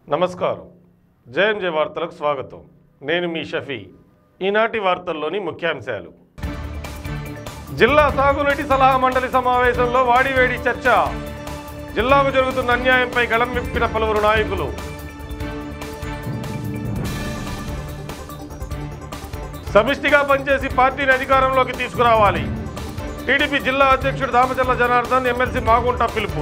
నమస్కారం జేఎంజే వార్తలకు స్వాగతం నేను మీ షఫీ ఈనాటి వార్తల్లోని ముఖ్యాంశాలు జిల్లా సాగునీటి సలహా మండలి సమావేశంలో వాడివేడి చర్చ జిల్లాకు జరుగుతున్న అన్యాయంపై గళం విప్పిన పలువురు నాయకులు సమిష్టిగా పనిచేసి పార్టీని అధికారంలోకి తీసుకురావాలి టీడీపీ జిల్లా అధ్యక్షుడు దామచర్ల జనార్దన్ ఎమ్మెల్సీ మాగుంట పిలుపు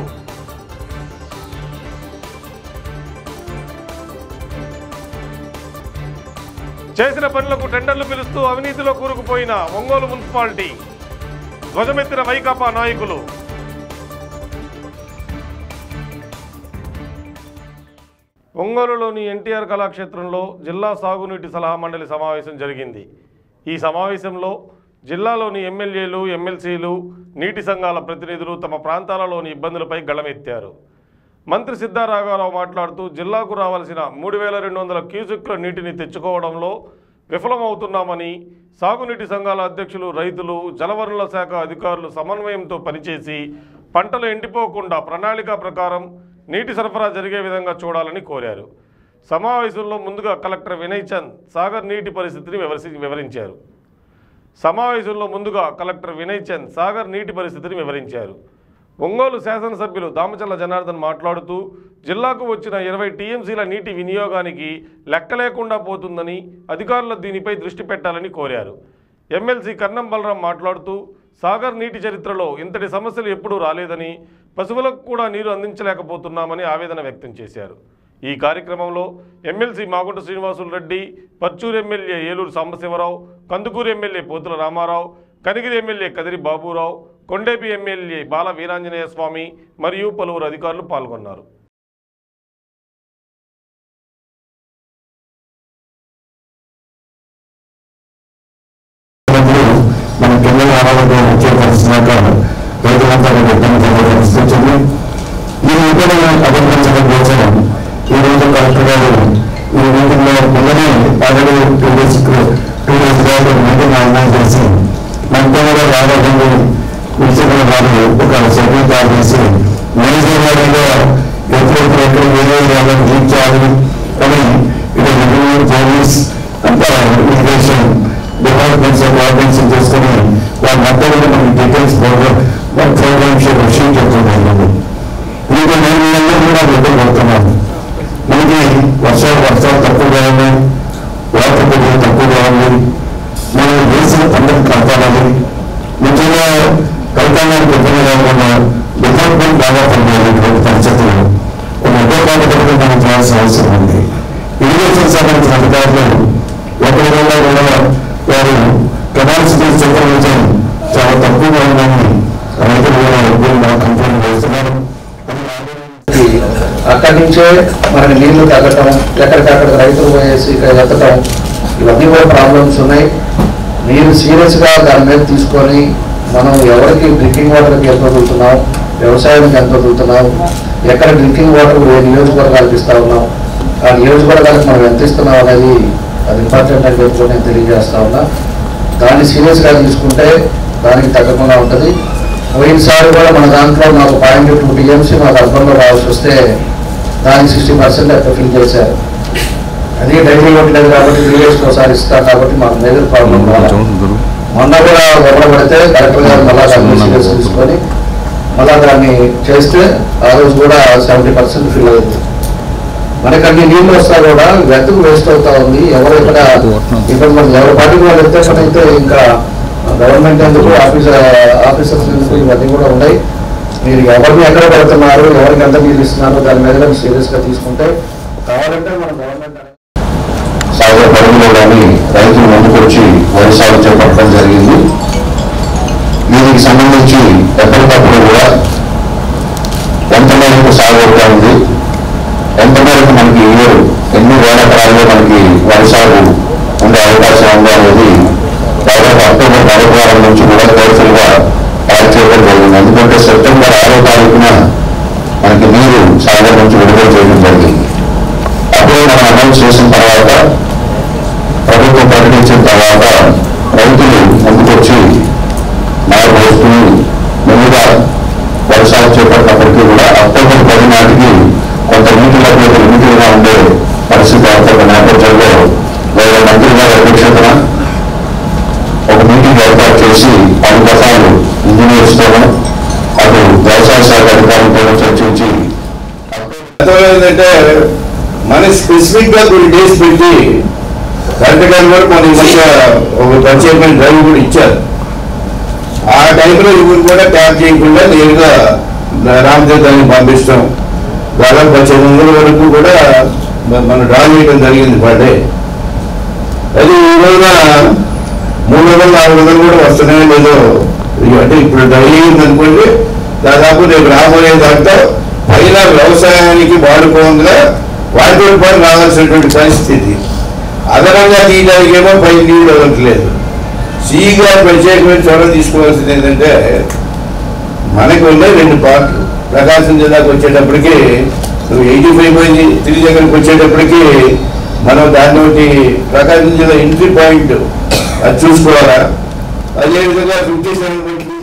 చేసిన పనులకు టెండర్లు పిలుస్తూ అవినీతిలో కూరుకుపోయిన ఒంగోలు మున్సిపాలిటీ ధ్వజమెత్తిన వైకాపా నాయకులు ఒంగోలులోని ఎన్టీఆర్ కళాక్షేత్రంలో జిల్లా సాగునీటి సలహా మండలి సమావేశం జరిగింది ఈ సమావేశంలో జిల్లాలోని ఎమ్మెల్యేలు ఎమ్మెల్సీలు నీటి సంఘాల ప్రతినిధులు తమ ప్రాంతాలలోని ఇబ్బందులపై గళమెత్తారు మంత్రి సిద్ధారాఘవరావు మాట్లాడుతూ జిల్లాకు రావాల్సిన మూడు వేల రెండు వందల క్యూసెక్ల నీటిని తెచ్చుకోవడంలో విఫలమవుతున్నామని సాగునీటి సంఘాల అధ్యక్షులు రైతులు జలవనరుల శాఖ అధికారులు సమన్వయంతో పనిచేసి పంటలు ఎండిపోకుండా ప్రణాళిక ప్రకారం నీటి సరఫరా జరిగే విధంగా చూడాలని కోరారు సమావేశంలో ముందుగా కలెక్టర్ వినయ్ చంద్ సాగర్ నీటి పరిస్థితిని వివరిసి వివరించారు సమావేశంలో ముందుగా కలెక్టర్ వినయ్ చంద్ సాగర్ నీటి పరిస్థితిని వివరించారు ఒంగోలు శాసనసభ్యులు దామచల్ల జనార్దన్ మాట్లాడుతూ జిల్లాకు వచ్చిన ఇరవై టీఎంసీల నీటి వినియోగానికి లెక్క లేకుండా పోతుందని అధికారులు దీనిపై దృష్టి పెట్టాలని కోరారు ఎమ్మెల్సీ కన్నం బలరాం మాట్లాడుతూ సాగర్ నీటి చరిత్రలో ఇంతటి సమస్యలు ఎప్పుడూ రాలేదని పశువులకు కూడా నీరు అందించలేకపోతున్నామని ఆవేదన వ్యక్తం చేశారు ఈ కార్యక్రమంలో MLC Magunta Srinivasulu Reddy Parchur MLA Eluri Sambasivarao Kandukur MLA Pothula Ramarao Kanigiri MLA Kadiri Baburao Kondapi MLA Bala Veeranjaneya Swamy మరియు పలువురు అధికారులు పాల్గొన్నారు మన పిల్లల ఆరోగ్యం వచ్చే పరిస్థితినాక రైతులంతా కూడా ఇబ్బంది పడే పరిస్థితి వచ్చింది ఈ ఇబ్బంది అభివృద్ధించడం కోసం ఈ రోజు కలెక్టర్ గారు ఈ మీటింగ్ లో పిల్లలు already two days two days back meeting organise చేసి మనతో కూడా రావాలని విషయంలో వారు ఒక షెడ్యూల్ తయారు చేసి మేనేజర్ వారిలో ఎప్పుడెప్పుడు ఎక్కడ వేరే వాళ్ళని రీచ్ చేయాలి అని ఇక్కడ రెవెన్యూ పోలీస్ అంతా ఇరిగేషన్ డిపార్ట్మెంట్స్ కోఆర్డినేషన్ చేసుకుని వాళ్ళ మధ్య కూడా మనకి డీటెయిల్స్ ప్రోగ్రామ్ ప్రోగ్రామ్ షీట్ చెప్తున్నాను ఇంకా నేను నెలలు కూడా ఇబ్బంది పడుతున్నాను మనకి వర్షాలు వర్షాలు తక్కువ కావాలి వాటర్ కొద్దిగా తక్కువ కావాలి మనం వేసిన పంటను కాపాడాలి ముఖ్యంగా కైతానానికి ఇబ్బంది కాకుండా డిపార్ట్మెంట్ బాగా పనిచేయాలి ఇటువంటి పరిస్థితులు ఒక ఉపయోగపడి మనం చేయాల్సిన అవసరం ఉంది ఇరిగేషన్ సంబంధించిన అధికారులు ఒకరి వల్ల కూడా వారు కెపాసిటీ సూపర్విజన్ చాలా తక్కువగా ఉందని రైతులు కూడా ఎక్కువగా కంప్లైంట్ చేస్తున్నారు అక్కడి నుంచే మనకి నీళ్లు తగ్గటం ఎక్కడికక్కడ రైతులు పోయేసి ఇక్కడ ఎత్తటం ఇవన్నీ కూడా ప్రాబ్లమ్స్ ఉన్నాయి మీరు సీరియస్గా దాని మీద తీసుకొని మనం ఎవరికి డ్రింకింగ్ వాటర్కి ఎంత వదులుతున్నాం వ్యవసాయానికి ఎంత వదులుతున్నాం ఎక్కడ డ్రింకింగ్ వాటర్ ఏ నియోజకవర్గాలకు ఇస్తా ఉన్నాం ఆ నియోజకవర్గాలకు మనం ఎంత ఇస్తున్నాం అనేది అది ఇంపార్టెంట్ అని చెప్పి నేను తెలియజేస్తా ఉన్నా దాన్ని సీరియస్గా తీసుకుంటే దానికి తగ్గకుండా ఉంటుంది పోయినసారి కూడా మన దాంట్లో మాకు పాయింట్ టూ టీఎంసీ మాకు అర్థంలో రావాల్సి వస్తే దానికి సిక్స్టీ పర్సెంట్ అక్కడ ఫిల్ చేశారు అది డైలీ ఇవ్వట్లేదు కాబట్టి త్రీ ఇయర్స్కి ఒకసారి ఇస్తాం కాబట్టి మాకు మేజర్ ప్రాబ్లం రాలేదు మొన్న కూడా గొడవ పడితే కలెక్టర్ గారు మళ్ళా దాన్ని సీరియస్ తీసుకొని మళ్ళా దాన్ని చేస్తే ఆ రోజు కూడా సెవెంటీ పర్సెంట్ ఫిల్ అయింది మనకి అన్ని నీళ్ళు వస్తా కూడా వెతుకు వేస్ట్ అవుతా ఉంది ఎవరు ఇక్కడ ఇప్పుడు మనం ఎవరి పార్టీకి వాళ్ళు వ్యత్యాసం అయితే ఇంకా గవర్నమెంట్ ఎందుకు ఆఫీసర్ ఆఫీసర్స్ ఎందుకు ఇవన్నీ కూడా ఉన్నాయి మీరు ఎవరిని ఎక్కడ పెడుతున్నారు ఎవరికి ఎంత నీళ్ళు ఇస్తున్నారు దాని మీద సీరియస్ గా తీసుకుంటే కావాలంటే మన గవర్నమెంట్ అనేది సాగు పరుగులో కానీ రైతులు ముందుకొచ్చి వరి సాగు చేపట్టడం జరిగింది దీనికి సంబంధించి ఎప్పటికప్పుడు కూడా ఎంత మేరకు సాగు అవుతా ఉంది ఎంత మేరకు మనకి ఈ ఇయర్ ఎన్ని వేల ఎకరాల్లో మనకి వరి సాగు ఉండే అవకాశం ఉంది అనేది దాదాపు అక్టోబర్ మొదటి వారం నుంచి కూడా కేర్ఫుల్ గా తయారు చేయడం జరిగింది ఎందుకంటే సెప్టెంబర్ ఆరో తారీఖున మనకి నీరు సాగర్ నుంచి విడుదల చేయడం జరిగింది అప్పుడే మనం అనౌన్స్ చేసిన తర్వాత ప్రభుత్వం ప్రకటించిన తర్వాత రైతులు ముందుకొచ్చి నాలుగు రోజులు ముందుగా వర్షాలు చేపట్టినప్పటికీ కూడా అక్టోబర్ పది నాటికి కొంత నీటి లభ్యత లిమిటెడ్ ఇబ్బందిగా ఉండే పరిస్థితి ఏర్పడిన నేపథ్యంలో గౌరవ మంత్రి గారి అధ్యక్షతన ఒక మీటింగ్ ఏర్పాటు చేసి పది దఫాలు ఇంజనీర్స్తోనూ అటు వ్యవసాయ శాఖ అధికారులతో చర్చించి గతంలో ఏంటంటే మన స్పెసిఫిక్ గా కొన్ని డేస్ పెట్టి కరెక్ట్ టైం కూడా మన ఈ మధ్య ఒక ప్రత్యేకమైన డ్రైవ్ కూడా ఇచ్చారు ఆ టైంలో ఇవి కూడా ట్యాప్ చేయకుండా నేరుగా రామతీర్థాన్ని పంపిస్తాం దాదాపు పద్దెనిమిది వందల వరకు కూడా మ- మనం డ్రా చేయడం జరిగింది పర్ డే అది ఈ రోజున మూడు వందలు నాలుగు వందలు కూడా వస్తున్నాయో లేదో ఇక అంటే ఇప్పుడు డైలీ ఉందనుకోండి దాదాపు రేపు రాబోయే దాంట్లో పైన వ్యవసాయానికి వాడుకోగా వాటితో పాటు రావాల్సినటువంటి పరిస్థితి అదనంగా తీయడానికి ఏమో పై నీళ్ళు ఇవ్వట్లేదు సీగా ప్రత్యేకమైన చొరవ తీసుకోవాల్సింది ఏంటంటే మనకు ఉన్నాయి రెండు పార్ట్లు ప్రకాశం జిల్లాకు వచ్చేటప్పటికి నువ్వు ఎయిటీ ఫైవ్ పోయింది తిరిగి దగ్గరకు వచ్చేటప్పటికి మనం దాన్ని ఒకటి ప్రకాశం జిల్లా ఎంట్రీ పాయింట్ అది చూసుకోవాలా అదేవిధంగా ఫిఫ్టీ సెవెన్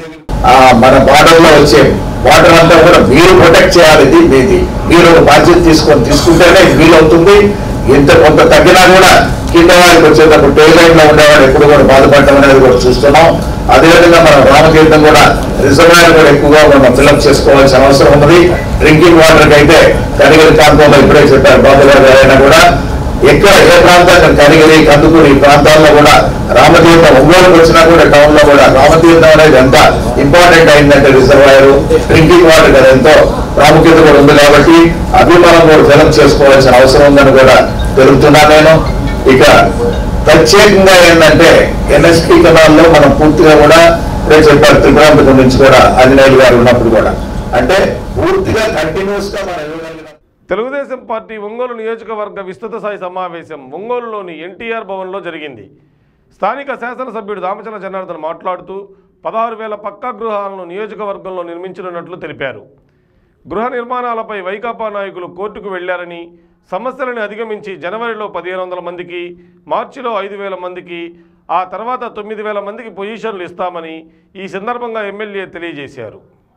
మన బార్డర్లో వచ్చే వాటర్ అంతా కూడా మీరు ప్రొటెక్ట్ చేయాలి ఇది మీది మీరు ఒక బాధ్యత తీసుకొని తీసుకుంటేనే ఇది వీలవుతుంది ఎంత కొంత తగ్గినా కూడా కింద వారికి వచ్చేటప్పుడు టోల్ లైన్ లో ఉండేవాడు ఎప్పుడు కూడా బాధపడటం అనేది కూడా చూస్తున్నాం అదేవిధంగా మనం రామతీర్థం కూడా రిజర్వాయర్ కూడా ఎక్కువగా మనం ఫిల్అప్ చేసుకోవాల్సిన అవసరం ఉన్నది డ్రింకింగ్ వాటర్ అయితే కనిగలి ప్రాంతంలో ఇప్పుడే చెప్పారు బాబు గారు ఎవరైనా కూడా ఎక్కడ ఏ ప్రాంతాన్ని కనిగిరి కందుకూరు ఈ ప్రాంతాల్లో కూడా రామతీర్థం ఒంగోలుకు వచ్చినా కూడా టౌన్ లో కూడా రామతీర్థం అనేది ఎంత ఇంపార్టెంట్ అయిందంటే రిజర్వాయర్ డ్రింకింగ్ వాటర్ కదా ఎంతో ప్రాముఖ్యత కూడా ఉంది కాబట్టి అవి మనం కూడా ఫిలప్ చేసుకోవాల్సిన అవసరం ఉందని కూడా తెలుపుతున్నాను నేను ఇక ప్రత్యేకంగా ఏంటంటే ఎన్ఎస్పి కెనాల్లో మనం పూర్తిగా కూడా ఇప్పుడే చెప్పారు త్రిపురాంతకం నుంచి కూడా ఆంజనేయులు గారు ఉన్నప్పుడు కూడా అంటే పూర్తిగా కంటిన్యూస్ గా మనం ఇవ్వగలిగిన తెలుగుదేశం పార్టీ ఒంగోలు నియోజకవర్గ విస్తృత స్థాయి సమావేశం ఒంగోలులోని ఎన్టీఆర్ భవన్లో జరిగింది స్థానిక శాసనసభ్యుడు దామచల జనార్దన్ మాట్లాడుతూ పదహారు వేల పక్కా గృహాలను నియోజకవర్గంలో నిర్మించనున్నట్లు తెలిపారు గృహ నిర్మాణాలపై వైకాపా నాయకులు కోర్టుకు వెళ్లారని సమస్యలను అధిగమించి జనవరిలో పదిహేను వందల మందికి మార్చిలో ఐదు వేల మందికి ఆ తర్వాత తొమ్మిది వేల మందికి పొజిషన్లు ఇస్తామని ఈ సందర్భంగా ఎమ్మెల్యే తెలియజేశారు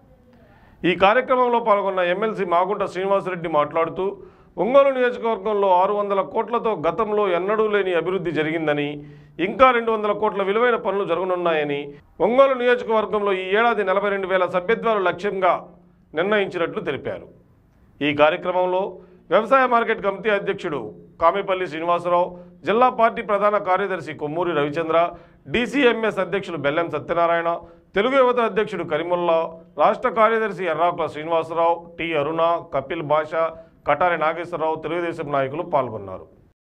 ఈ కార్యక్రమంలో పాల్గొన్న ఎమ్మెల్సీ మాగుంట శ్రీనివాసరెడ్డి మాట్లాడుతూ ఒంగోలు నియోజకవర్గంలో ఆరు వందల కోట్లతో గతంలో ఎన్నడూ లేని అభివృద్ధి జరిగిందని ఇంకా రెండు వందల కోట్ల విలువైన పనులు జరగనున్నాయని ఒంగోలు నియోజకవర్గంలో ఈ ఏడాది నలభై రెండు వేల సభ్యత్వాలు లక్ష్యంగా నిర్ణయించినట్లు తెలిపారు ఈ కార్యక్రమంలో వ్యవసాయ మార్కెట్ కమిటీ అధ్యక్షుడు కామిపల్లి శ్రీనివాసరావు జిల్లా పార్టీ ప్రధాన కార్యదర్శి కొమ్మూరి రవిచంద్ర డీసీఎంఎస్ అధ్యక్షులు బెల్లం సత్యనారాయణ తెలుగు యువత అధ్యక్షుడు కరిముల్లా రాష్ట్ర కార్యదర్శి ఎర్రాకుల శ్రీనివాసరావు టి అరుణ కపిల్ భాష కటారి నాగేశ్వరరావు తెలుగుదేశం నాయకులు పాల్గొన్నారు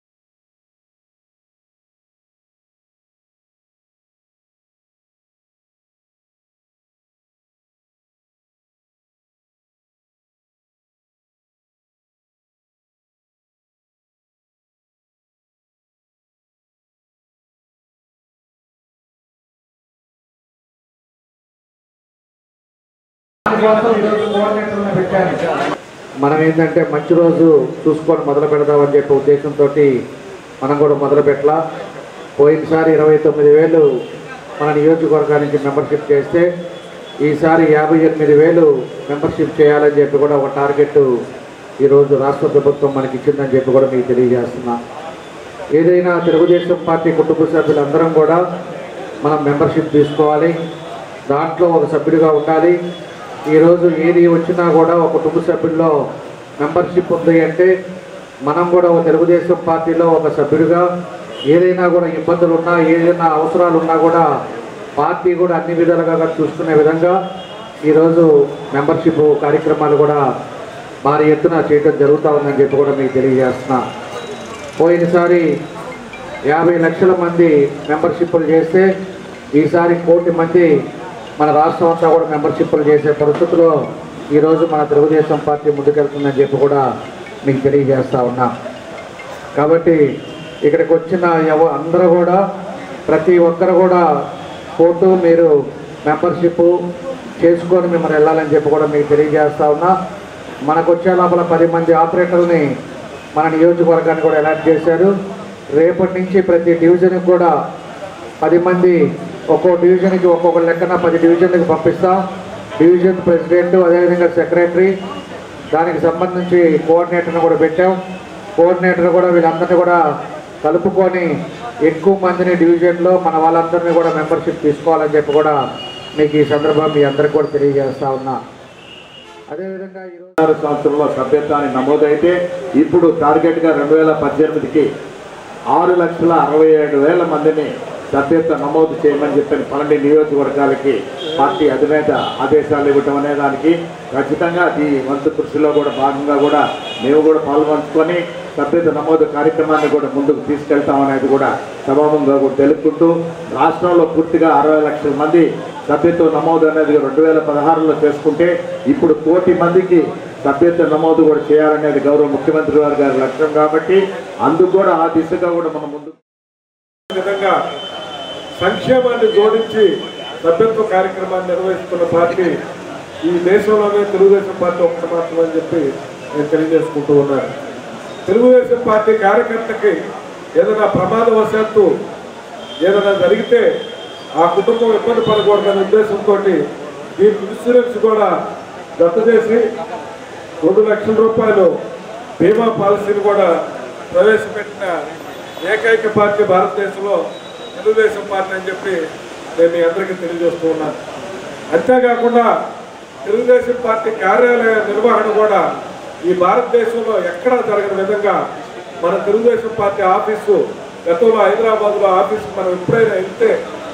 మనం ఏంటంటే మంచి రోజు చూసుకొని మొదలు పెడదామని చెప్పే ఉద్దేశంతో మనం కూడా మొదలు పెట్టలా పోయినసారి ఇరవై తొమ్మిది వేలు మన నియోజకవర్గానికి మెంబర్షిప్ చేస్తే ఈసారి యాభై ఎనిమిది వేలు మెంబర్షిప్ చేయాలని చెప్పి కూడా ఒక టార్గెట్ ఈరోజు రాష్ట్ర ప్రభుత్వం మనకి ఇచ్చిందని చెప్పి కూడా మీకు తెలియజేస్తున్నా ఏదైనా తెలుగుదేశం పార్టీ కుటుంబ సభ్యులందరం కూడా మనం మెంబర్షిప్ తీసుకోవాలి దాంట్లో ఒక సభ్యుడిగా ఉండాలి ఈరోజు ఏది వచ్చినా కూడా ఒక కుటుంబ సభ్యుల్లో మెంబర్షిప్ ఉంది అంటే మనం కూడా ఒక తెలుగుదేశం పార్టీలో ఒక సభ్యుడిగా ఏదైనా కూడా ఇబ్బందులు ఉన్నా ఏదైనా అవసరాలు ఉన్నా కూడా పార్టీ కూడా అన్ని విధాలుగా కూడా చూసుకునే విధంగా ఈరోజు మెంబర్షిప్ కార్యక్రమాలు కూడా భారీ ఎత్తున చేయడం జరుగుతూ ఉందని చెప్పి కూడా మీకు తెలియజేస్తున్నా పోయినసారి యాభై లక్షల మంది మెంబర్షిప్లు చేస్తే ఈసారి కోటి మంది మన రాష్ట్రం అంతా కూడా మెంబర్షిప్లు చేసే పరిస్థితిలో ఈరోజు మన తెలుగుదేశం పార్టీ ముందుకెళ్తుందని చెప్పి కూడా మీకు తెలియజేస్తా ఉన్నా కాబట్టి ఇక్కడికి వచ్చిన ఎవ అందరూ కూడా ప్రతి ఒక్కరు కూడా ఫోటో మీరు మెంబర్షిప్ చేసుకొని మిమ్మల్ని వెళ్ళాలని చెప్పి కూడా మీకు తెలియజేస్తా ఉన్నా మనకు వచ్చే లోపల పది మంది ఆపరేటర్ని మన నియోజకవర్గాన్ని కూడా అలాట్ చేశారు రేపటి నుంచి ప్రతి డివిజన్కి కూడా పది మంది ఒక్కో డివిజన్కి ఒక్కొక్క లెక్కన పది డివిజన్లకు పంపిస్తాం డివిజన్ ప్రెసిడెంట్ అదేవిధంగా సెక్రటరీ దానికి సంబంధించి కోఆర్డినేటర్ని కూడా పెట్టాం కోఆర్డినేటర్ కూడా వీళ్ళందరినీ కూడా కలుపుకొని ఎక్కువ మందిని డివిజన్లో మన వాళ్ళందరినీ కూడా మెంబర్షిప్ తీసుకోవాలని చెప్పి కూడా మీకు ఈ సందర్భం మీ అందరికీ కూడా తెలియజేస్తా ఉన్నా అదేవిధంగా ఈరోజు ఆరు సంవత్సరంలో సభ్యత్వాన్ని నమోదైతే ఇప్పుడు టార్గెట్గా రెండు వేల పద్దెనిమిదికి ఆరు లక్షల అరవై ఏడు వేల మందిని సభ్యత్వ నమోదు చేయమని చెప్పిన పన్నెండు నియోజకవర్గాలకి పార్టీ అధినేత ఆదేశాలు ఇవ్వటం అనే దానికి ఖచ్చితంగా ఈ వంతు కృషిలో కూడా భాగంగా కూడా మేము కూడా పాల్గొంచుకొని సభ్యత నమోదు కార్యక్రమాన్ని కూడా ముందుకు తీసుకెళ్తామనేది కూడా సభాముఖంగా కూడా తెలుపుకుంటూ రాష్ట్రంలో పూర్తిగా అరవై లక్షల మంది సభ్యత్వ నమోదు అనేది రెండు వేల పదహారులో చేసుకుంటే ఇప్పుడు కోటి మందికి సభ్యత్వ నమోదు కూడా చేయాలనేది గౌరవ ముఖ్యమంత్రి వారి గారి లక్ష్యం కాబట్టి అందుకు కూడా ఆ దిశగా కూడా మనం ముందు విధంగా సంక్షేమాన్ని జోడించి సభ్యత్వ కార్యక్రమాన్ని నిర్వహిస్తున్న పార్టీ ఈ దేశంలోనే తెలుగుదేశం పార్టీ ఒక్కటి మాత్రమని చెప్పి నేను తెలియజేసుకుంటూ ఉన్నాను తెలుగుదేశం పార్టీ కార్యకర్తకి ఏదైనా ప్రమాదవశాత్తు ఏదైనా జరిగితే ఆ కుటుంబం ఇబ్బంది పడకూడదనే ఉద్దేశంతో ఈ ఇన్సూరెన్స్ కూడా రద్దు చేసి రెండు లక్షల రూపాయలు బీమా పాలసీని కూడా ప్రవేశపెట్టిన ఏకైక పార్టీ భారతదేశంలో తెలుగుదేశం పార్టీ అని చెప్పి నేను మీ అందరికీ తెలియజేస్తూ ఉన్నాను అంతేకాకుండా తెలుగుదేశం పార్టీ కార్యాలయ నిర్వహణ కూడా ఈ భారతదేశంలో ఎక్కడా జరగని విధంగా మన తెలుగుదేశం పార్టీ ఆఫీసు గతంలో హైదరాబాద్లో ఆఫీసు మనం ఎప్పుడైనా వెళ్తే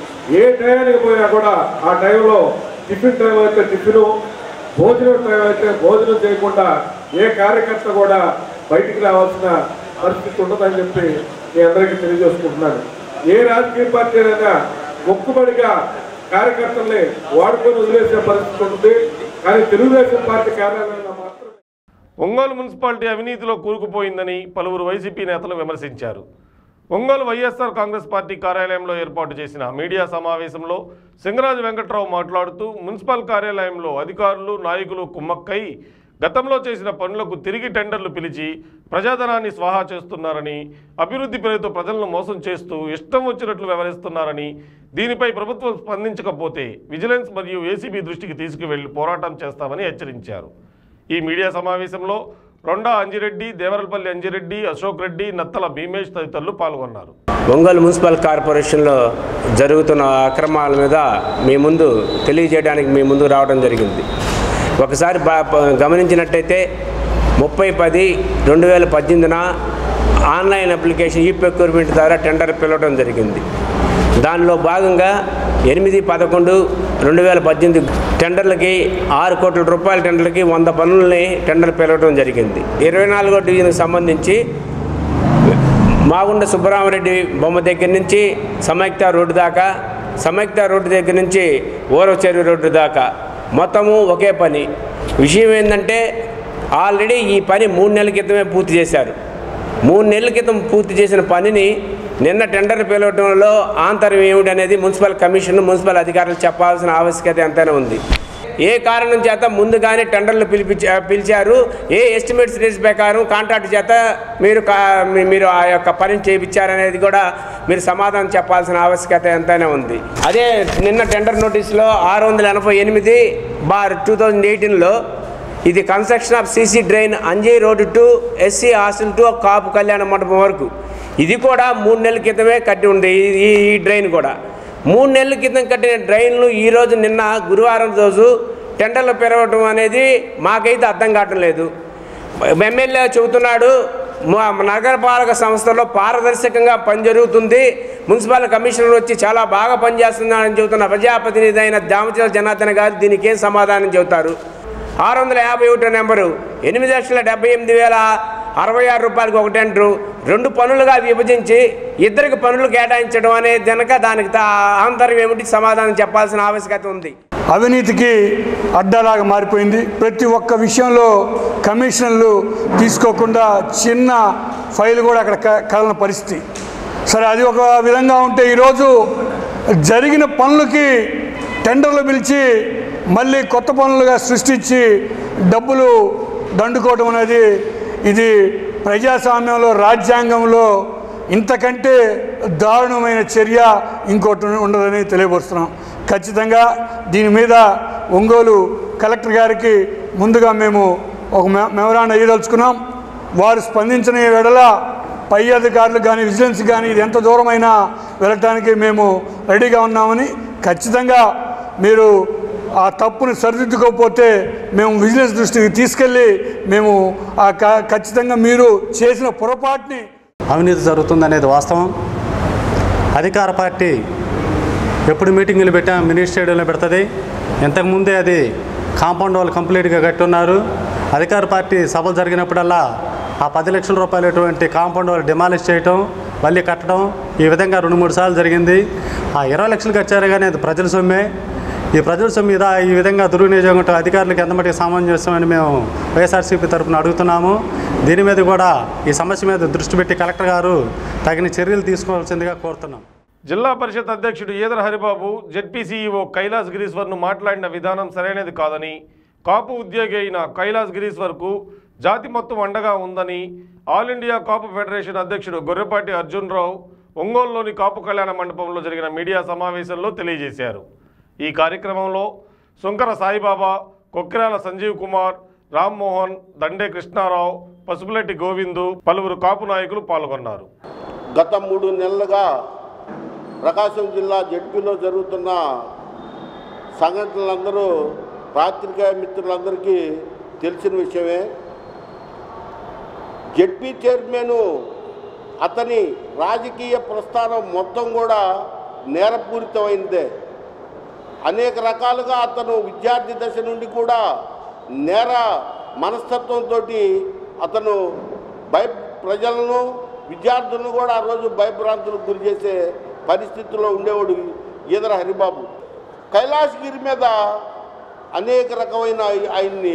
ఏ టయానికి పోయినా కూడా ఆ టైంలో టిఫిన్ టైం అయితే టిఫిను భోజనం టైం అయితే భోజనం చేయకుండా ఏ కార్యకర్త కూడా బయటికి రావాల్సిన పరిస్థితి ఉండదని చెప్పి మీ అందరికీ తెలియజేసుకుంటున్నాను ఏ రాజకీయ పార్టీ అయినా మొక్కుబడిగా కార్యకర్తల్ని వాడుకొని వదిలేసే పరిస్థితి ఉంటుంది కానీ తెలుగుదేశం పార్టీ కార్యాలయంలో మాత్రం ఒంగోలు మున్సిపాలిటీ అవినీతిలో కూరుకుపోయిందని పలువురు వైసీపీ నేతలు విమర్శించారు ఒంగోలు వైఎస్ఆర్ కాంగ్రెస్ పార్టీ కార్యాలయంలో ఏర్పాటు చేసిన మీడియా సమావేశంలో సింగరాజు వెంకట్రావు మాట్లాడుతూ మున్సిపల్ కార్యాలయంలో అధికారులు నాయకులు కుమ్మక్కై గతంలో చేసిన పనులకు తిరిగి టెండర్లు పిలిచి ప్రజాధనాన్ని స్వాహా చేస్తున్నారని అభివృద్ధి పేరుతో ప్రజలను మోసం చేస్తూ ఇష్టం వచ్చినట్లు వ్యవహరిస్తున్నారని దీనిపై ప్రభుత్వం స్పందించకపోతే విజిలెన్స్ మరియు ఏసీబీ దృష్టికి తీసుకువెళ్లి పోరాటం చేస్తామని హెచ్చరించారు ఈ మీడియా సమావేశంలో రొండా అంజిరెడ్డి దేవరపల్లి అంజిరెడ్డి అశోక్ రెడ్డి నత్తల భీమేష్ తదితరులు పాల్గొన్నారు ఒంగోలు మున్సిపల్ కార్పొరేషన్లో జరుగుతున్న అక్రమాల మీద మీ ముందు తెలియజేయడానికి మీ ముందు రావడం జరిగింది ఒకసారి బా ప- గమనించినట్టయితే ముప్పై పది రెండు వేల పద్దెనిమిదిన ఆన్లైన్ అప్లికేషన్ ఈ ప్రొక్యూర్మెంట్ ద్వారా టెండర్ పిలవడం జరిగింది దానిలో భాగంగా ఎనిమిది పదకొండు రెండు వేల పద్దెనిమిది టెండర్లకి ఆరు కోట్ల రూపాయల టెండర్లకి వంద పనులని టెండర్ పిలవడం జరిగింది ఇరవై నాలుగో డివిజన్కి సంబంధించి మాగుండ సుబ్బరామరెడ్డి బొమ్మ దగ్గర నుంచి సమైక్త రోడ్డు దాకా సమైక్త రోడ్డు దగ్గర నుంచి ఓరవచెరువు రోడ్డు దాకా మొత్తము ఒకే పని విషయం ఏంటంటే ఆల్రెడీ ఈ పని మూడు నెలల క్రితమే పూర్తి చేశారు మూడు నెలల క్రితం పూర్తి చేసిన పనిని నిన్న టెండర్ పిలవడంలో ఆంతర్యం ఏమిటి అనేది మున్సిపల్ కమిషన్ మున్సిపల్ అధికారులు చెప్పాల్సిన ఆవశ్యకత ఎంతైనా ఉంది ఏ కారణం చేత ముందుగానే టెండర్లు పిలిపించా పిలిచారు ఏ ఎస్టిమేట్స్ రేట్స్ ప్రకారం కాంట్రాక్ట్ చేత మీరు కా- మీ- మీరు ఆ యొక్క పనిని చేయించారనేది కూడా మీరు సమాధానం చెప్పాల్సిన ఆవశ్యకత ఎంతైనా ఉంది అదే నిన్న టెండర్ నోటీసులో ఆరు వందల ఎనభై ఎనిమిది బార్ టూ థౌజండ్ ఎయిటీన్లో ఇది construction of CC drain Anjay road to SC hostel to Kapu కళ్యాణ మండపం వరకు ఇది కూడా మూడు నెలల క్రితమే కట్టి ఉంది ఈ- ఈ ఈ డ్రైన్ కూడా మూడు నెలల క్రితం కట్టిన డ్రైన్లు ఈరోజు నిన్న గురువారం రోజు టెండర్లు పెరగటం అనేది మాకైతే అర్థం కావటం లేదు ఎమ్మెల్యే చెబుతున్నాడు మా నగరపాలక సంస్థలో పారదర్శకంగా పని జరుగుతుంది మున్సిపల్ కమిషనర్ వచ్చి చాలా బాగా పనిచేస్తున్నాడని చెబుతున్న ప్రజాప్రతినిధి అయిన దామచల జనార్దన్ గారు దీనికి ఏం సమాధానం చెబుతారు ఆరు వందల యాభై ఒకటో నెంబరు ఎనిమిది లక్షల డెబ్బై ఎనిమిది వేల అరవై ఆరు రూపాయలకి ఒక టెండరు రెండు పనులుగా విభజించి ఇద్దరికి పనులు కేటాయించడం అనేది కనుక దానికి తా- ఆంతర్యం ఏమిటి సమాధానం చెప్పాల్సిన ఆవశ్యకత ఉంది అవినీతికి అడ్డాలాగా మారిపోయింది ప్రతి ఒక్క విషయంలో కమిషన్లు తీసుకోకుండా చిన్న ఫైల్ కూడా అక్కడ క- కదలని పరిస్థితి సరే అది ఒక విధంగా ఉంటే ఈరోజు జరిగిన పనులకి టెండర్లు పిలిచి మళ్ళీ కొత్త పనులుగా సృష్టించి డబ్బులు దండుకోవడం అనేది ఇది ప్రజాస్వామ్యంలో రాజ్యాంగంలో ఇంతకంటే దారుణమైన చర్య ఇంకోటి ఉండదని తెలియపరుస్తున్నాం ఖచ్చితంగా దీని మీద ఒంగోలు కలెక్టర్ గారికి ముందుగా మేము ఒక మె మెమరాండం ఇవ్వదలుచుకున్నాం వారు స్పందించిన వెడల పై అధికారులు కానీ విజిలెన్స్ కానీ ఇది ఎంత దూరమైనా వెళ్ళటానికి మేము రెడీగా ఉన్నామని ఖచ్చితంగా మీరు ఆ తప్పుని సరిదిద్దుకోకపోతే మేము విజిలెన్స్ దృష్టికి తీసుకెళ్ళి మేము ఆ క- ఖచ్చితంగా మీరు చేసిన పొరపాటుని అవినీతి జరుగుతుందనేది వాస్తవం అధికార పార్టీ ఎప్పుడు మీటింగులు పెట్టా మినీ స్టేడియంలో పెడుతుంది ఇంతకుముందే అది కాంపౌండ్ వాళ్ళు కంప్లీట్గా కట్టున్నారు అధికార పార్టీ సభలు జరిగినప్పుడల్లా ఆ పది లక్షల రూపాయలటువంటి కాంపౌండ్ వాళ్ళు డిమాలిష్ చేయటం మళ్ళీ కట్టడం ఈ విధంగా రెండు మూడు సార్లు జరిగింది ఆ ఇరవై లక్షలు కట్టారు కానీ అది ప్రజల సొమ్మే ఈ ప్రజల సొమ్ము మీద ఈ విధంగా దుర్వినియోగం అధికారులకు ఎంత మటుకు సామంజస్యమని మేము వైఎస్ఆర్సీపీ తరఫున అడుగుతున్నాము దీని మీద కూడా ఈ సమస్య మీద దృష్టి పెట్టి కలెక్టర్ గారు తగిన చర్యలు తీసుకోవాల్సిందిగా కోరుతున్నాం జిల్లా పరిషత్ అధ్యక్షుడు ఈదర హరిబాబు జెడ్పీ సీఈఓ కైలాస్ గిరీశ్వర్ను మాట్లాడిన విధానం సరైనది కాదని కాపు ఉద్యోగి అయిన కైలాస్ గిరీశ్వర్కు జాతి మొత్తం అండగా ఉందని ఆల్ ఇండియా కాపు ఫెడరేషన్ అధ్యక్షుడు గొర్రెపాటి అర్జున్ రావు ఒంగోలులోని కాపు కళ్యాణ మండపంలో జరిగిన మీడియా సమావేశంలో తెలియజేశారు ఈ కార్యక్రమంలో సుంకర సాయిబాబా కొక్కిరాల సంజీవ్ కుమార్ రామ్మోహన్ దండే కృష్ణారావు పసుపులెట్టి గోవిందు పలువురు కాపు నాయకులు పాల్గొన్నారు గత మూడు నెలలుగా ప్రకాశం జిల్లా జడ్పీలో జరుగుతున్న సంఘటనలందరూ పాత్రికేయ మిత్రులందరికీ తెలిసిన విషయమే జడ్పీ చైర్మన్ అతని రాజకీయ ప్రస్థానం మొత్తం కూడా నేరపూరితమైందే అనేక రకాలుగా అతను విద్యార్థి దశ నుండి కూడా నేర మనస్తత్వంతో అతను భయ ప్రజలను విద్యార్థులను కూడా ఆ రోజు భయభ్రాంతులకు గురి చేసే పరిస్థితుల్లో ఉండేవాడు ఈదర హరిబాబు కైలాసగిరి మీద అనేక రకమైన ఆయన్ని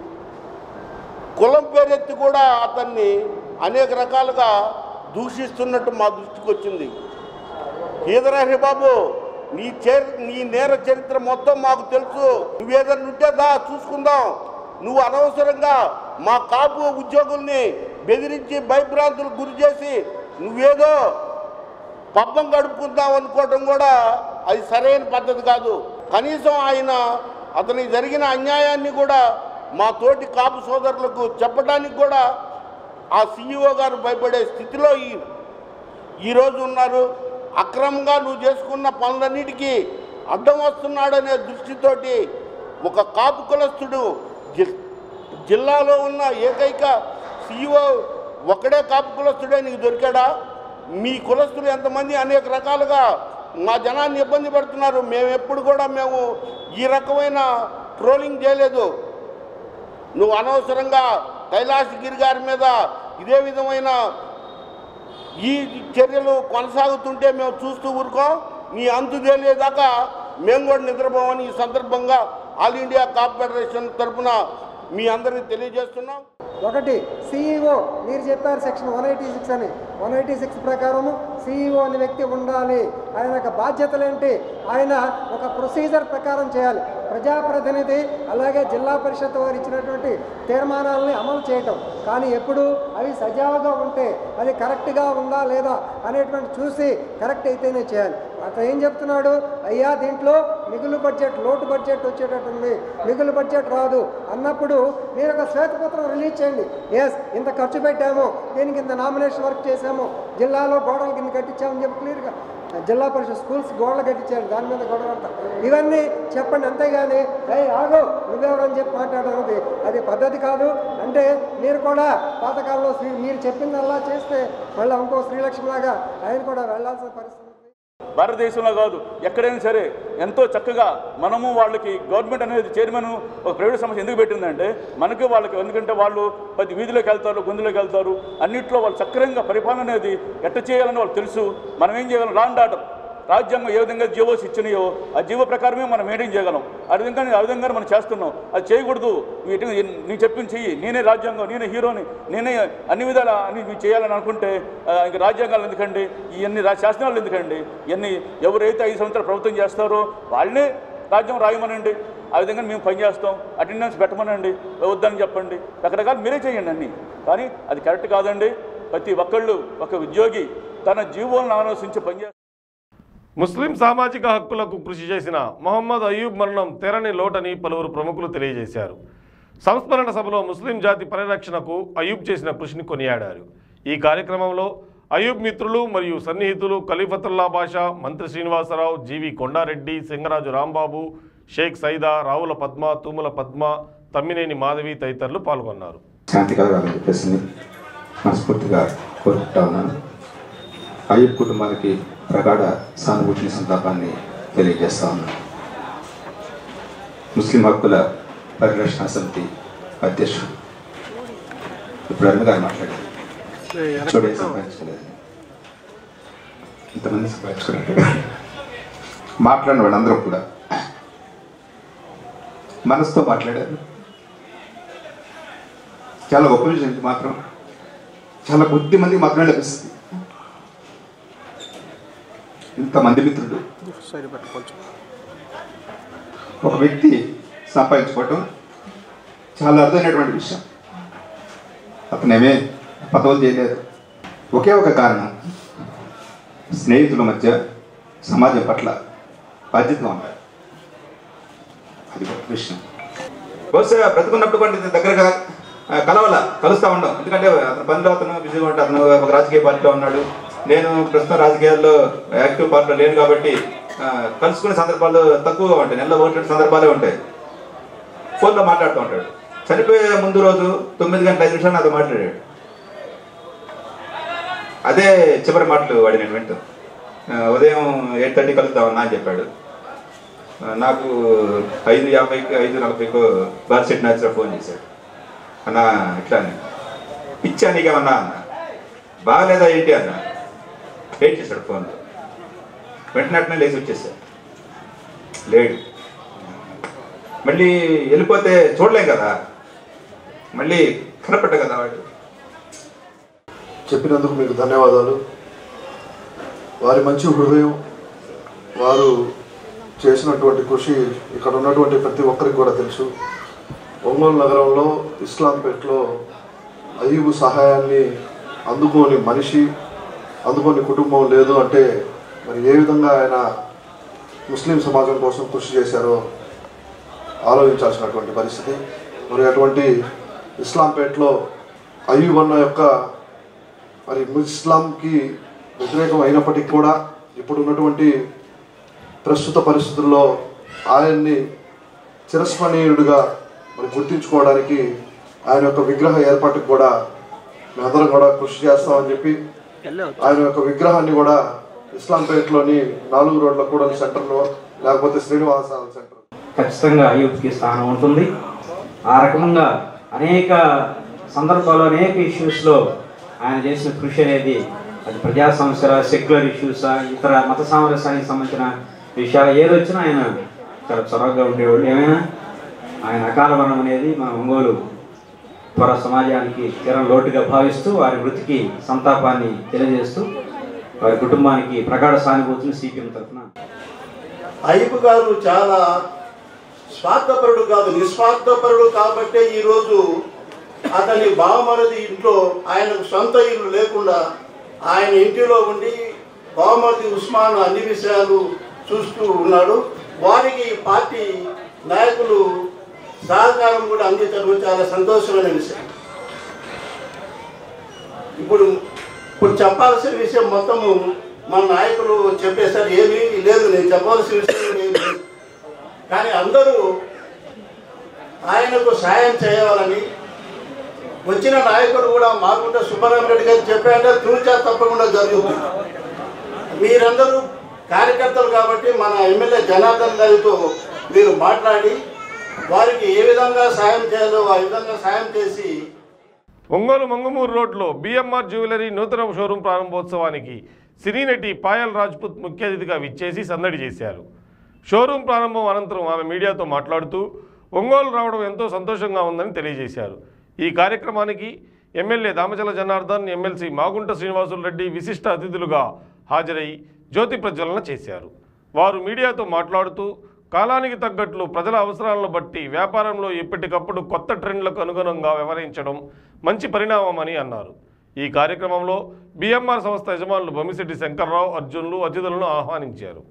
కులం పేరెత్తి కూడా అతన్ని అనేక రకాలుగా దూషిస్తున్నట్టు మా దృష్టికి వచ్చింది ఈదర హరిబాబు నీ చరి నీ నేర చరిత్ర మొత్తం మాకు తెలుసు నువ్వేదన్నా ఉంటే దా చూసుకుందాం నువ్వు అనవసరంగా మా కాపు ఉద్యోగుల్ని బెదిరించి భయభ్రాంతులకు గురి చేసి నువ్వేదో పబ్బం గడుపుకుందాం అనుకోవడం కూడా అది సరైన పద్ధతి కాదు కనీసం ఆయన అతనికి జరిగిన అన్యాయాన్ని కూడా మా తోటి కాపు సోదరులకు చెప్పడానికి కూడా ఆ సీఈఓ గారు భయపడే స్థితిలో ఈ ఈరోజు ఉన్నారు అక్రమంగా నువ్వు చేసుకున్న పనులన్నిటికీ అడ్డం వస్తున్నాడనే దృష్టితోటి ఒక కాపు కులస్తుడు జి- జిల్లాలో ఉన్న ఏకైక సీఈఓ ఒకడే కాపు కులస్తుడే నీకు దొరికాడా మీ కులస్తులు ఎంతమంది అనేక రకాలుగా మా జనాన్ని ఇబ్బంది పెడుతున్నారు మేము ఎప్పుడు కూడా మేము ఈ రకమైన ట్రోలింగ్ చేయలేదు నువ్వు అనవసరంగా కైలాసగిరి గారి మీద ఇదే విధమైన ఈ చర్యలు కొనసాగుతుంటే మేము చూస్తూ ఊరుకోం నీ అంతు తేలేదాకా మేము కూడా నిద్రపోమని ఈ సందర్భంగా ఆల్ ఇండియా కాప్ ఫెడరేషన్ తరఫున మీ అందరికీ తెలియజేస్తున్నాం ఒకటి సిఈఓ మీరు చెప్పారు సెక్షన్ వన్ ఎయిటీ సిక్స్ అని వన్ ఎయిటీ సిక్స్ ప్రకారము సిఈఓ అనే వ్యక్తి ఉండాలి ఆయన యొక్క బాధ్యతలు ఏంటి ఆయన ఒక ప్రొసీజర్ ప్రకారం చేయాలి ప్రజాప్రతినిధి అలాగే జిల్లా పరిషత్ వారు ఇచ్చినటువంటి తీర్మానాలని అమలు చేయటం కానీ ఎప్పుడు అవి సజావుగా ఉంటే అది కరెక్ట్గా ఉందా లేదా అనేటువంటి చూసి కరెక్ట్ అయితేనే చేయాలి అతను ఏం చెప్తున్నాడు అయ్యా దీంట్లో మిగులు బడ్జెట్ లోటు బడ్జెట్ వచ్చేటట్టుంది మిగులు బడ్జెట్ రాదు అన్నప్పుడు మీరు ఒక శ్వేతపత్రం రిలీజ్ చేయండి ఎస్ ఇంత ఖర్చు పెట్టాము దీనికి ఇంత నామినేషన్ వర్క్ చేసాము జిల్లాలో గోడలు కింద కట్టించామని చెప్పి క్లియర్గా జిల్లా పరిషత్ స్కూల్స్ గోడలు కట్టించారు దాని మీద గొడవ అంతా ఇవన్నీ చెప్పండి అంతేగాని అయ్యి ఆగు నువ్వెవరని చెప్పి మాట్లాడడం అది పద్ధతి కాదు అంటే మీరు కూడా పాతకాలంలో శ్రీ మీరు చెప్పిందల్లా చేస్తే మళ్ళీ ఇంకో శ్రీలక్ష్మిలాగా ఆయన కూడా వెళ్ళాల్సిన పరిస్థితి భారతదేశంలో కాదు ఎక్కడైనా సరే ఎంతో చక్కగా మనము వాళ్ళకి గవర్నమెంట్ అనేది చైర్మన్ ఒక ప్రైవేట్ సంస్థ ఎందుకు పెట్టిందంటే మనకి వాళ్ళకి ఎందుకంటే వాళ్ళు ప్రతి వీధిలోకి వెళ్తారు గొంతులోకి వెళ్తారు అన్నింటిలో వాళ్ళు చక్కరంగా పరిపాలన అనేది ఎట్ట చేయాలని వాళ్ళు తెలుసు మనం ఏం చేయగలం లాండ్ ఆర్డర్ రాజ్యాంగం ఏ విధంగా జీవోస్ ఇచ్చినాయో ఆ జీవో ప్రకారమే మనం మెయింటైన్ చేయగలం ఆ విధంగా ఆ విధంగా మనం చేస్తున్నాం అది చేయకూడదు నువ్వు ఎటు నీ చెప్పింది చెయ్యి నేనే రాజ్యాంగం నేనే హీరోని నేనే అన్ని విధాల అన్ని నువ్వు చేయాలని అనుకుంటే ఆ, ఇంక రాజ్యాంగాలు ఎందుకండి ఇవన్నీ రా శాసనాలు ఎందుకండి ఇవన్నీ ఎవరైతే ఐదు సంవత్సరాలు ప్రభుత్వం చేస్తారో వాళ్ళనే రాజ్యం రాయమనండి ఆ విధంగా మేము పనిచేస్తాం అటెండెన్స్ పెట్టమనండి వద్దని చెప్పండి రకరకాలు మీరే చేయండి అన్నీ కానీ అది కరెక్ట్ కాదండి ప్రతి ఒక్కళ్ళు ఒక ఉద్యోగి తన జీవోలను ఆలోచించి పనిచేస్తారు ముస్లిం సామాజిక హక్కులకు కృషి చేసిన మొహమ్మద్ అయ్యూబ్ మరణం తెరని లోటని పలువురు ప్రముఖులు తెలియజేశారు సంస్మరణ సభలో ముస్లిం జాతి పరిరక్షణకు అయూబ్ చేసిన కృషిని కొనియాడారు ఈ కార్యక్రమంలో అయూబ్ మిత్రులు మరియు సన్నిహితులు ఖలీఫతుల్లా బాషా మంత్రి శ్రీనివాసరావు జీవి కొండారెడ్డి సింగరాజు రాంబాబు షేక్ సైదా రావుల పద్మ తూముల పద్మ తమ్మినేని మాధవి తదితరులు పాల్గొన్నారు శాంతి కలగాలని చెప్పేసి మనస్ఫూర్తిగా కోరుకుంటా ఉన్నాను అయ్యప్ప కుటుంబానికి ప్రగాఢ సానుభూతిని సంతాపాన్ని తెలియజేస్తా ఉన్నాను ముస్లిం హక్కుల పరిరక్షణ సమితి అధ్యక్షుడు ఇప్పుడు అరుణ గారు మాట్లాడారు చూడే సంపాదించలేదు ఇంతమంది సంపాదించుకున్నారు మాట్లాడిన వాళ్ళందరూ కూడా మనసుతో మాట్లాడారు చాలా గొప్ప విషయం ఇది మాత్రం చాలా కొద్ది మందికి మాత్రమే లభిస్తుంది ఇంతమంది మిత్రులు ఒక వ్యక్తి సంపాదించుకోవటం చాలా అర్థమైనటువంటి విషయం అతనేమే పదవులు చేయలేదు ఒకే ఒక కారణం స్నేహితుల మధ్య సమాజం పట్ల బాధ్యతగా ఉంటారు అది గొప్ప విషయం బహుశా బ్రతుకున్నప్పుడు కొంచెం దగ్గరగా ఆ, కలవాల కలుస్తూ ఉండం ఎందుకంటే అతని పనిలో అతను బిజీగా ఉంటాడు అతను ఒక రాజకీయ పార్టీలో ఉన్నాడు నేను ప్రస్తుతం రాజకీయాల్లో యాక్టివ్ పార్టీలో లేను కాబట్టి ఆ, కలుసుకునే సందర్భాలు తక్కువగా ఉంటాయి నెలలో ఒకటి రెండు సందర్భాలే ఉంటాయి ఫోన్లో మాట్లాడుతూ ఉంటాడు చనిపోయే ముందు రోజు తొమ్మిది గంటల ఐదు నిమిషాలు నాతో మాట్లాడాడు అదే చివరి మాటలు వాడి నేను వింటాను ఉదయం ఎయిట్ థర్టీ కలుద్దామన్నా అని చెప్పాడు ఆ, నాకు ఐదు యాభైకి ఐదు నలభైకో బార్సెట్ న్యాచురల్ ఫోన్ చేశాడు అన్న ఇట్లానే పిచ్చా నీకేమన్నా అన్న బాగలేదా ఏంటి అన్న వెయిట్ చేశాడు ఫోన్లో వెంటనే అట్నే లేచి వచ్చేసాడు లేడు మళ్ళీ వెళ్ళిపోతే చూడలేం కదా మళ్ళీ కనపడ్డ కదా వాడు చెప్పినందుకు మీకు ధన్యవాదాలు వారి మంచి హృదయం వారు చేసినటువంటి కృషి ఇక్కడ ఉన్నటువంటి ప్రతి ఒక్కరికి కూడా తెలుసు ఒంగోలు నగరంలో ఇస్లాంపేట్లో అయ్యూబు సహాయాన్ని అందుకోని మనిషి అందుకోని కుటుంబం లేదు అంటే మరి ఏ విధంగా ఆయన ముస్లిం సమాజం కోసం కృషి చేశారో ఆలోచించాల్సినటువంటి పరిస్థితి మరి అటువంటి ఇస్లాంపేట్లో అయ్యూబ్ అన్న యొక్క మరి ఇస్లాంకి వ్యతిరేకం అయినప్పటికీ కూడా ఇప్పుడు ఉన్నటువంటి ప్రస్తుత పరిస్థితుల్లో ఆయన్ని చిరస్మరణీయుడిగా మరి గుర్తించుకోవడానికి ఆయన యొక్క విగ్రహ ఏర్పాటుకు కూడా మేమందరం కూడా కృషి చేస్తామని చెప్పి ఆయన యొక్క విగ్రహాన్ని కూడా ఇస్లాంపేటలోని నాలుగు రోడ్ల కూడలి సెంటర్లో లేకపోతే శ్రీనివాస సెంటర్ ఖచ్చితంగా అయ్యూబ్కి స్థానం ఉంటుంది ఆ రకంగా అనేక సందర్భాల్లో అనేక ఇష్యూస్లో ఆయన చేసిన కృషి అనేది అది ప్రజా సమస్యల సెక్యులర్ ఇష్యూసా ఇతర మత సామరస్యానికి సంబంధించిన విషయాలు ఏదొచ్చినా ఆయన చాలా చొరవగా ఉండేవాళ్ళు ఏమైనా ఆయన అకాల మరణం అనేది మన ఒంగోలు పొర సమాజానికి తీరం లోటుగా భావిస్తూ వారి మృతికి సంతాపాన్ని తెలియజేస్తూ వారి కుటుంబానికి ప్రగాఢ సానుభూతిని సిపిఎం తరఫున అయ్యప్ప గారు చాలా స్వార్థపరుడు కాదు నిస్వార్థపరుడు కాబట్టే ఈరోజు అతని బావమరిది ఇంట్లో ఆయనకు సొంత ఇల్లు లేకుండా ఆయన ఇంటిలో ఉండి బావమరిది ఉస్మాన్ అన్ని విషయాలు చూస్తూ ఉన్నాడు వారికి ఈ పార్టీ నాయకులు సహకారం కూడా అందించడం చాలా సంతోషమైన విషయం ఇప్పుడు ఇప్పుడు చెప్పాల్సిన విషయం మొత్తము మన నాయకులు చెప్పేశారు ఏమీ లేదు నేను చెప్పాల్సిన విషయం ఏమీ లేదు కానీ అందరూ ఆయనకు సాయం చేయాలని వచ్చిన నాయకుడు కూడా మాకుంట సుబ్బరామరెడ్డి గారు చెప్పారంటే తూచా తప్పకుండా జరుగుతుంది మీరందరూ కార్యకర్తలు కాబట్టి మన ఎమ్మెల్యే జనార్దన్ గారితో మీరు మాట్లాడి వారికి ఏ విధంగా సాయం చేయాలో ఆ విధంగా సాయం చేసి ఒంగోలు మంగమూరు రోడ్లో బిఎంఆర్ జ్యువెలరీ నూతన షోరూం ప్రారంభోత్సవానికి సినీ నటి పాయల్ రాజ్పుత్ ముఖ్య అతిథిగా విచ్చేసి సందడి చేశారు షోరూం ప్రారంభం అనంతరం ఆమె మీడియాతో మాట్లాడుతూ ఒంగోలు రావడం ఎంతో సంతోషంగా ఉందని తెలియజేశారు ఈ కార్యక్రమానికి ఎమ్మెల్యే దామచల జనార్దన్ ఎమ్మెల్సీ మాగుంట శ్రీనివాసులు రెడ్డి విశిష్ట అతిథులుగా హాజరై జ్యోతి ప్రజ్వలన చేశారు వారు మీడియాతో మాట్లాడుతూ కాలానికి తగ్గట్లు ప్రజల అవసరాలను బట్టి వ్యాపారంలో ఎప్పటికప్పుడు కొత్త ట్రెండ్లకు అనుగుణంగా వ్యవహరించడం మంచి పరిణామమని అన్నారు ఈ కార్యక్రమంలో బిఎంఆర్ సంస్థ యజమానులు బొమ్మిశెట్టి శంకర్రావు అర్జున్లు అతిథులను ఆహ్వానించారు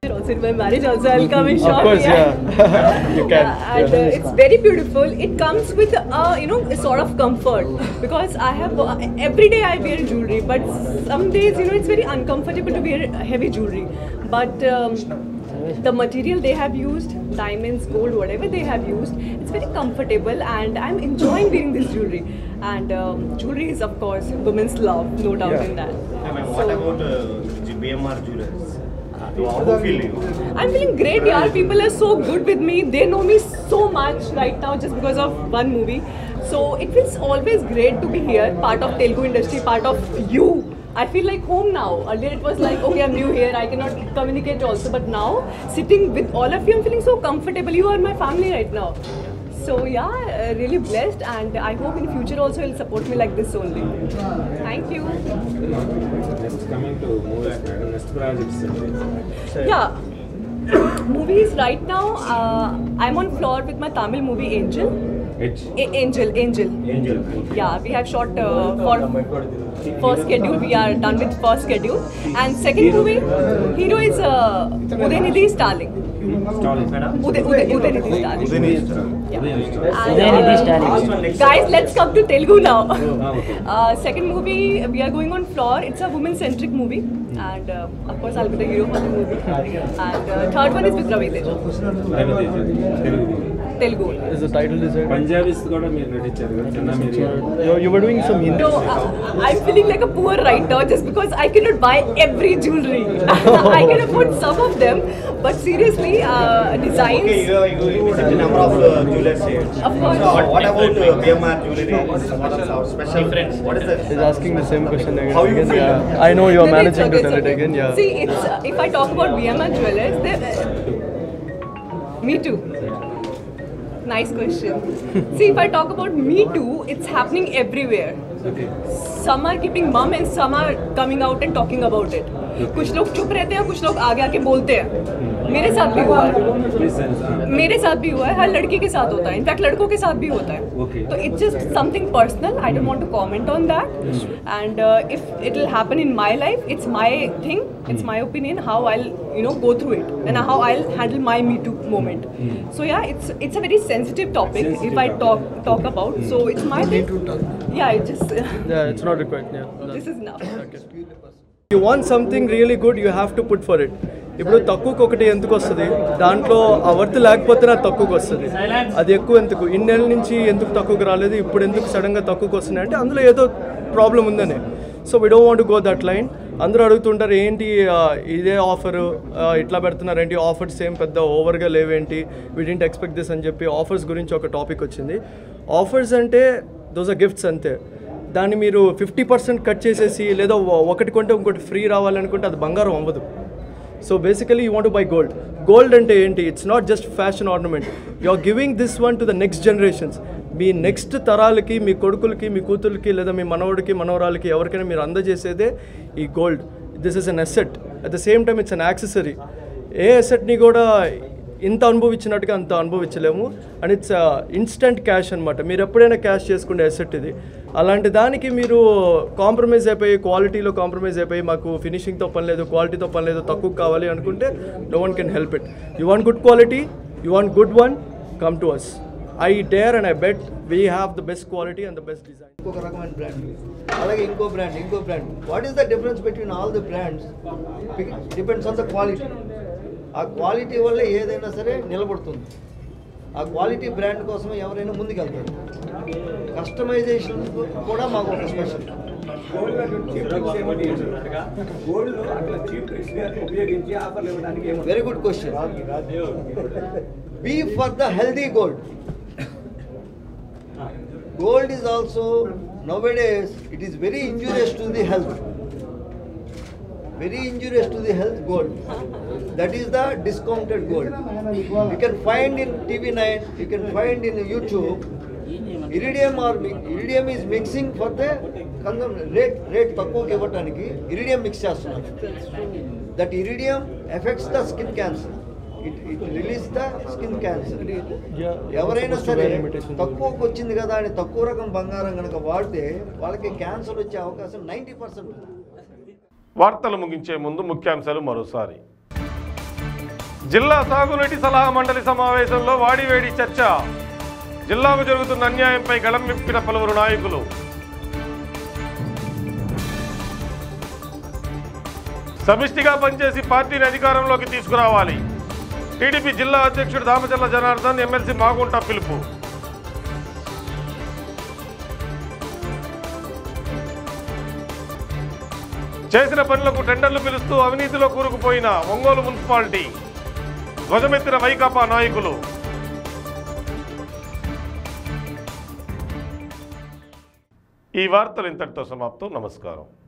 Also in my marriage also I'll come in Of shop. course, yeah. You can. Yeah, and uh, it's very beautiful. It comes with uh, you know a sort of comfort because I have uh, every day I wear jewelry, but some days you know it's very uncomfortable to wear heavy jewelry. But um, the material they have used, diamonds, gold, whatever they have used, it's very comfortable, and I'm enjoying wearing this jewelry. And um, jewelry is of course women's love, no doubt Yeah. in that. What about uh, BMR Jewelers? How feel you? I'm feeling great, yaar. People are so good with me. They know me so much right now just because of one movie. So it feels always great to be here, part of Telugu industry, part of you. I feel like home now. Earlier it was like, okay, I'm new here, I cannot communicate also. But now, sitting with all of you, I'm feeling so comfortable. You are my family right now. So yeah, uh, really blessed, and I hope in future also you'll support me like this only. Thank you. Next coming to movies, madam. Next projects. Yeah. Movies right now, uh, I'm on floor with my Tamil movie Angel. H. A- Angel, Angel. Angel. Yeah, we have shot uh, for first schedule. We are done with first schedule, and second movie, hero is uh, Udaynidhi Starling. Uday, Uday, Udaynidhi Starling. And, uh, Guys, let's come to Telugu now. uh, second movie, we are going on floor. It's a woman-centric movie, and uh, of course, I'll be the hero for the movie. And uh, third one is with Ravi Teja. Telugu. Is the title deserved? Punjabis కూడా మీరు నటించారు కదా చిన్న మీరు You, you were doing some Hindi. No, uh, I'm feeling like a poor writer just because I cannot buy every jewelry. I can afford some of them, but seriously, uh, designs. Okay, you, you, you visit a number of uh, jewelers here. Of course. So what about uh, BMR jewelry? What is our special difference? What is the He's asking the same question again. How you again. feel? Yeah. I know you're No, no, it's managing okay, to tell it's it okay. again. Yeah. See, it's uh, if I talk about BMR jewelers, they, me too. Nice question. See, if I talk about Me Too, it's happening everywhere. Some are keeping mum and some are coming out and talking about it. कुछ लोग चुप रहते हैं कुछ लोग आगे आके बोलते हैं मेरे साथ भी हुआ है मेरे साथ भी हुआ है हर लड़की के साथ होता है इनफैक्ट लड़कों के साथ भी होता है Okay. तो it's just something personal I don't want to comment on that and uh, if it will happen in my life it's my thing it's my opinion how i'll you know go through it and how i'll handle my me too moment so yeah it's it's a very sensitive topic if i talk talk about so it's my thing yeah it just Yeah, it's not required. Yeah. this is enough you want something really good you have to put for it ఇప్పుడు తక్కువకి ఒకటి ఎందుకు వస్తుంది దాంట్లో ఆ worth లేకపోతే అది తక్కువకి వస్తుంది అది ఎక్కువ ఎందుకు ఇన్నేళ్ళ నుంచి ఎందుకు తక్కువకి రాలేదు ఇప్పుడు ఎందుకు సడన్గా తక్కువకి వస్తున్నాయి అంటే అందులో ఏదో ప్రాబ్లం ఉందనే so we don't want go that line అందరూ అడుగుతుంటారు ఏంటి ఆ, ఇదే ఆఫరు ఇట్లా పెడుతున్నారు ఏంటి ఆఫర్స్ ఏం పెద్ద ఓవర్గా లేవేంటి వీ డింట్ ఎక్స్పెక్ట్ దిస్ అని చెప్పి ఆఫర్స్ గురించి ఒక టాపిక్ వచ్చింది ఆఫర్స్ అంటే దోస్ ఆర్ గిఫ్ట్స్ అంతే దాన్ని మీరు ఫిఫ్టీ పర్సెంట్ కట్ చేసేసి లేదా ఒ- ఒకటి కొంటే ఇంకోటి ఫ్రీ రావాలనుకుంటే అది బంగారం అవ్వదు so basically you want buy gold gold అంటే ఏంటి it's not just fashion ornament you are giving this one to the next generations మీ నెక్స్ట్ తరాలకి మీ కొడుకులకి మీ కూతుర్లకి లేదా మీ మనవడికి మనవరాలకి ఎవరికైనా మీరు అందజేసేదే ఈ gold this is an asset at the same time it's an accessory ఏ అసెట్ని కూడా ఇంత అనుభవించినట్టుగా అంత అనుభవించలేము అండ్ ఇట్స్ ఇన్స్టంట్ క్యాష్ అనమాట మీరు ఎప్పుడైనా క్యాష్ చేసుకునే అసెట్ ఇది అలాంటి దానికి మీరు కాంప్రమైజ్ అయిపోయి క్వాలిటీలో కాంప్రమైజ్ అయిపోయి మాకు ఫినిషింగ్తో పని లేదు క్వాలిటీతో పని లేదు తక్కువ కావాలి అనుకుంటే no one can help it you want good quality you want good one come to us I dare and I bet we have the best quality and the best design ఇంకొక రకమైన బ్రాండ్ అలాగే ఇంకో brand ఇంకో brand what is the difference between all the brands depends on the quality ఆ quality వల్ల ఏదైనా సరే నిలబడుతుంది ఆ క్వాలిటీ బ్రాండ్ కోసం ఎవరైనా ముందుకెళ్తారు కస్టమైజేషన్ కూడా మాకు ఒక special very good question be for the healthy gold gold is also nowadays it is very injurious to the health very injurious to the health gold that is the discounted gold you can find in tv9 you can find in youtube iridium or mi- iridium is mixing for the consumption rate rate తక్కువకి ఇవ్వటానికి iridium mix చేస్తున్నారు that iridium effects the skin cancer it it release the skin cancer ఎవరైనా సరే తక్కువకి వచ్చింది కదా అని తక్కువ రకం బంగారం కనుక వాడితే వాళ్ళకి క్యాన్సర్ వచ్చే అవకాశం నైంటీ పర్సెంట్ వార్తలు ముగించే ముందు ముఖ్యాంశాలు మరోసారి జిల్లా సాగునీటి సలహా మండలి సమావేశంలో వాడివేడి చర్చ జిల్లాకు జరుగుతున్న అన్యాయంపై గళం విప్పిన పలువురు నాయకులు సమిష్టిగా పనిచేసి పార్టీని అధికారంలోకి తీసుకురావాలి టీడీపీ జిల్లా అధ్యక్షుడు దామచర్ల జనార్దన్ ఎమ్మెల్సీ మాగుంట పిలుపు చేసిన పనులకు టెండర్లు పిలుస్తూ అవినీతిలో కూరుకుపోయిన ఒంగోలు మున్సిపాలిటీ ధ్వజమెత్తిన వైకాపా నాయకులు ఈ వార్తలు ఇంతటితో సమాప్తం నమస్కారం